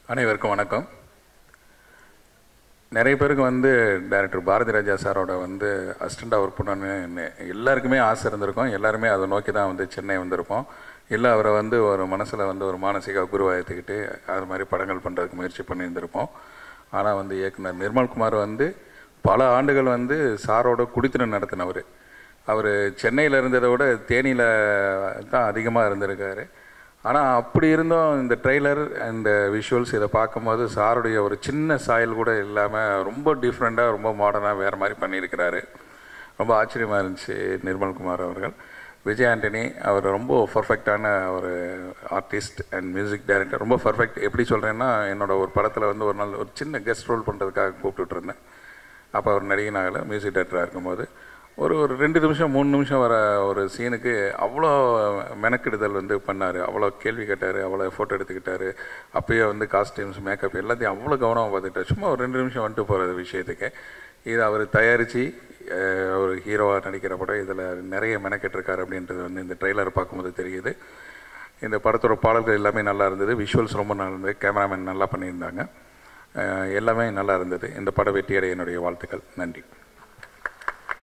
அனைவருக்கும் வணக்கம் நிறைய பேருக்கு வந்து டைரக்டர் பாரதி ராஜா சாரோட வந்து அசிஸ்டண்ட்டாக ஒர்க் பண்ணணும்னு எல்லாருக்குமே ஆசை இருந்திருக்கும் எல்லாருமே அதை நோக்கி தான் வந்து சென்னை வந்திருப்போம் இல்லை அவரை வந்து ஒரு மனசில் வந்து ஒரு மானசீக குருவாக ஏற்றுக்கிட்டு அது மாதிரி படங்கள் பண்ணுறதுக்கு முயற்சி பண்ணியிருந்திருப்போம் ஆனால் வந்து இயக்குனர் நிர்மல்குமார் வந்து பல ஆண்டுகள் வந்து சாரோட குடித்தனம் நடத்தினவர் அவர் சென்னையில் இருந்ததை விட தேனியில் தான் அதிகமாக இருந்திருக்காரு ஆனால் அப்படி இருந்தும் இந்த ட்ரெய்லர் அண்ட் விஷுவல்ஸ் இதை பார்க்கும்போது சாருடைய ஒரு சின்ன சாயல் கூட இல்லாமல் ரொம்ப டிஃப்ரெண்ட்டாக ரொம்ப மாடர்னாக வேறு மாதிரி பண்ணியிருக்கிறாரு ரொம்ப ஆச்சரியமாக இருந்துச்சு நிர்மல்குமார் அவர்கள் விஜய் ஆண்டனி அவர் ரொம்ப பர்ஃபெக்டான ஒரு ஆர்டிஸ்ட் அண்ட் மியூசிக் டைரக்டர் ரொம்ப பர்ஃபெக்ட் எப்படி சொல்கிறேன்னா என்னோட ஒரு படத்தில் வந்து ஒரு நாள் ஒரு சின்ன கெஸ்ட் ரோல் பண்ணுறதுக்காக கூப்பிட்டுட்டு இருந்தேன் அப்போ அவர் நடிகனாகல மியூசிக் டைரக்டராக இருக்கும்போது ஒரு ஒரு ரெண்டு நிமிஷம் மூணு நிமிஷம் வர ஒரு சீனுக்கு அவ்வளோ மெனக்கெடுதல் வந்து பண்ணார் அவ்வளோ கேள்வி கேட்டார் அவ்வளோ ஃபோட்டோ எடுத்துக்கிட்டாரு அப்பயே வந்து காஸ்டியூம்ஸ் மேக்கப் எல்லாத்தையும் அவ்வளோ கவனமாக பார்த்துக்கிட்டார் சும்மா ஒரு ரெண்டு நிமிஷம் வந்துட்டு போகிறது விஷயத்துக்கு இது அவர் தயாரித்து ஒரு ஹீரோவாக நடிக்கிற படம் இதில் நிறைய மெனக்கெட்டிருக்காரு அப்படின்றது வந்து இந்த ட்ரெய்லர் பார்க்கும்போது தெரியுது இந்த படத்தோட பாடல்கள் எல்லாமே நல்லா இருந்தது விஷுவல்ஸ் ரொம்ப நல்லா இருந்தது கேமராமேன் நல்லா பண்ணியிருந்தாங்க அஹ் எல்லாமே நல்லா இருந்தது இந்த படம் வெற்றியடைய என்னுடைய வாழ்த்துக்கள் நன்றி